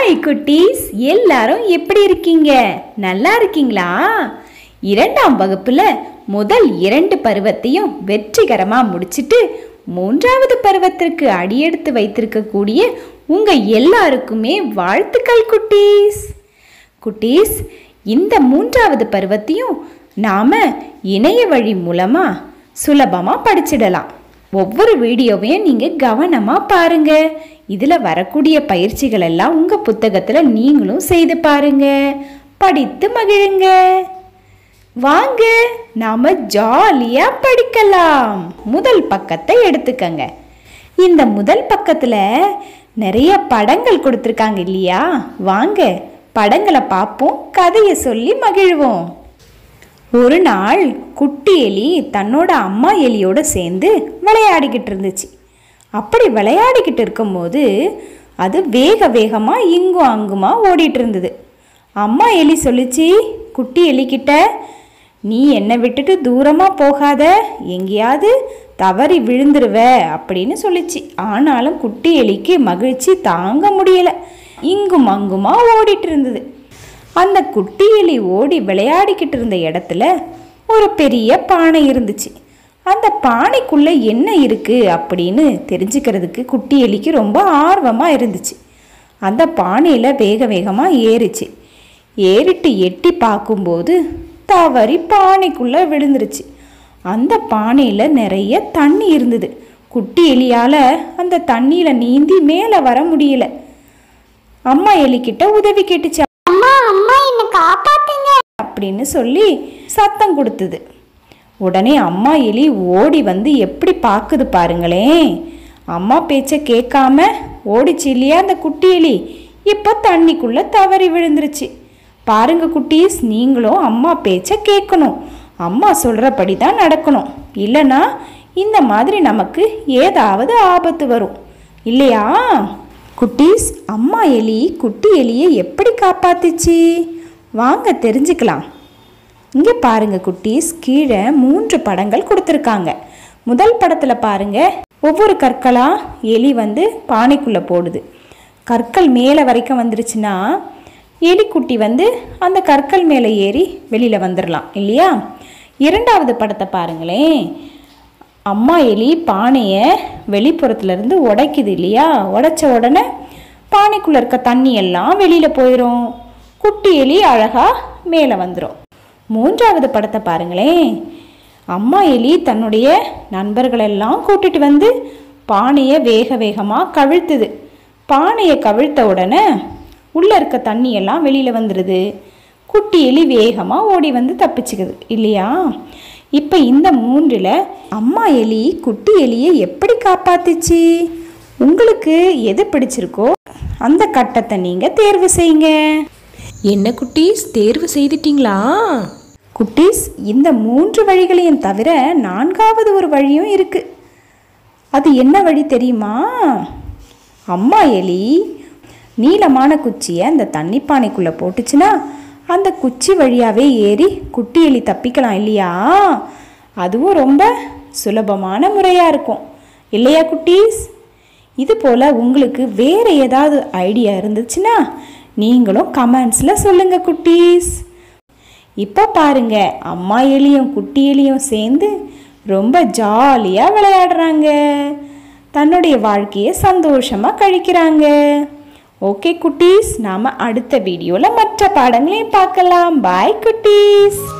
hi குட்டீஸ் எல்லாரும் எப்படி இருக்கீங்க நல்லா இருக்கீங்களா இரண்டாம் வகுப்புல முதல் இரண்டு பருவத்தையும் வெற்றிகரமா முடிச்சிட்டு மூன்றாவது பருவத்திற்கு அடியெடுத்து வைத்திருக்கக்கூடிய உங்க எல்லாருக்குமே வாழ்த்துக்கள் குட்டீஸ் குட்டீஸ் இந்த மூன்றாவது பருவத்தையும் நாம இணைய வழி மூலமா சுலபமா படிச்சிடலாம் ஒவ்வொரு வீடியோவையும் நீங்க கவனமா பாருங்க இதுல வரக்கூடிய பயிற்சிகள் எல்லாம் உங்க புத்தகத்துல நீங்களும் செய்து பாருங்க படித்து மகிழுங்க வாங்க நாம ஜாலியா படிக்கலாம் முதல் பக்கத்தை எடுத்துக்கங்க இந்த முதல் பக்கத்துல நிறைய படங்கள் கொடுத்துருக்காங்க இல்லையா வாங்க படங்களை பார்ப்போம் கதையை சொல்லி மகிழ்வோம் ஒரு நாள் குட்டி எலி தன்னோட அம்மா எலியோட சேர்ந்து விளையாடிக்கிட்டு இருந்துச்சு அப்படி விளையாடிக்கிட்டு இருக்கும்போது அது வேக வேகமாக இங்கும் அங்குமா ஓடிட்டு இருந்தது அம்மா எலி சொல்லிச்சு குட்டி எலிக்கிட்ட நீ என்னை விட்டுட்டு தூரமாக போகாத எங்கேயாவது தவறி விழுந்துருவ அப்படின்னு சொல்லிச்சு ஆனாலும் குட்டி எலிக்கு மகிழ்ச்சி தாங்க முடியல இங்கும் அங்குமா ஓடிட்டு இருந்தது அந்த குட்டி எலி ஓடி விளையாடிக்கிட்டு இருந்த இடத்துல ஒரு பெரிய பானை இருந்துச்சு அந்த பானைக்குள்ள என்ன இருக்கு அப்படின்னு தெரிஞ்சுக்கிறதுக்கு குட்டி எலிக்கு ரொம்ப ஆர்வமாக இருந்துச்சு அந்த பானையில் வேக வேகமாக ஏறிச்சு ஏறிட்டு எட்டி பார்க்கும்போது தவறி பானைக்குள்ளே விழுந்துருச்சு அந்த பானையில் நிறைய தண்ணி இருந்தது குட்டி எலியால் அந்த தண்ணியில் நீந்தி மேலே வர முடியல அம்மா எலிக்கிட்ட உதவி கேட்டுச்சு அம்மா அம்மா என்ன காப்பாத்துங்க அப்படின்னு சொல்லி சத்தம் கொடுத்தது உடனே அம்மா எலி ஓடி வந்து எப்படி பார்க்குது பாருங்களேன் அம்மா பேச்சை கேட்காம ஓடிச்சு இல்லையா அந்த குட்டி எலி இப்போ தண்ணிக்குள்ளே தவறி விழுந்துருச்சு பாருங்க குட்டீஸ் நீங்களும் அம்மா பேச்சை கேட்கணும் அம்மா சொல்கிறபடி தான் நடக்கணும் இல்லைன்னா இந்த மாதிரி நமக்கு ஏதாவது ஆபத்து வரும் இல்லையா குட்டீஸ் அம்மா எலி குட்டி எலியை எப்படி காப்பாத்துச்சு வாங்க தெரிஞ்சுக்கலாம் இங்கே பாருங்க குட்டீஸ் கீழே மூன்று படங்கள் கொடுத்துருக்காங்க முதல் படத்தில் பாருங்க ஒவ்வொரு கற்களா எலி வந்து பானைக்குள்ளே போடுது கற்கள் மேலே வரைக்கும் வந்துருச்சுன்னா எலிக்குட்டி வந்து அந்த கற்கள் மேலே ஏறி வெளியில் வந்துடலாம் இல்லையா இரண்டாவது படத்தை பாருங்களேன் அம்மா எலி பானையை வெளிப்புறத்துலேருந்து உடைக்குது இல்லையா உடைச்ச உடனே பானைக்குள்ளே இருக்க தண்ணி எல்லாம் வெளியில் போயிடும் குட்டி எலி அழகாக மேலே வந்துடும் மூன்றாவது படத்தை பாருங்களேன் அம்மா எலி தன்னுடைய நண்பர்களெல்லாம் கூட்டிட்டு வந்து பானையை வேக வேகமாக கவிழ்த்துது பானையை கவிழ்த்த உடனே உள்ளே இருக்க தண்ணி எல்லாம் வெளியில் வந்துடுது குட்டி எலி வேகமாக ஓடி வந்து தப்பிச்சுக்குது இல்லையா இப்போ இந்த மூன்றில் அம்மா எலி குட்டி எலியை எப்படி காப்பாத்துச்சு உங்களுக்கு எது பிடிச்சிருக்கோ அந்த கட்டத்தை நீங்கள் தேர்வு செய்யுங்க என்ன குட்டீஸ் தேர்வு செய்துட்டீங்களா குட்டீஸ் இந்த மூன்று வழிகளையும் தவிர நான்காவது ஒரு வழியும் இருக்கு அது என்ன வழி தெரியுமா அம்மா எலி நீளமான குச்சியை அந்த தண்ணி பானைக்குள்ளே போட்டுச்சுன்னா அந்த குச்சி வழியாகவே ஏறி குட்டி எலி தப்பிக்கலாம் இல்லையா அதுவும் ரொம்ப சுலபமான முறையாக இருக்கும் இல்லையா குட்டீஸ் இது போல் உங்களுக்கு வேறு ஏதாவது ஐடியா இருந்துச்சுன்னா நீங்களும் கமெண்ட்ஸில் சொல்லுங்கள் குட்டீஸ் இப்போ பாருங்க அம்மா எலியும் குட்டி எலியும் சேர்ந்து ரொம்ப ஜாலியாக விளையாடுறாங்க தன்னுடைய வாழ்க்கையை சந்தோஷமாக கழிக்கிறாங்க ஓகே குட்டீஸ் நாம் அடுத்த வீடியோவில் மற்ற பாடங்களையும் பார்க்கலாம் பாய் குட்டீஸ்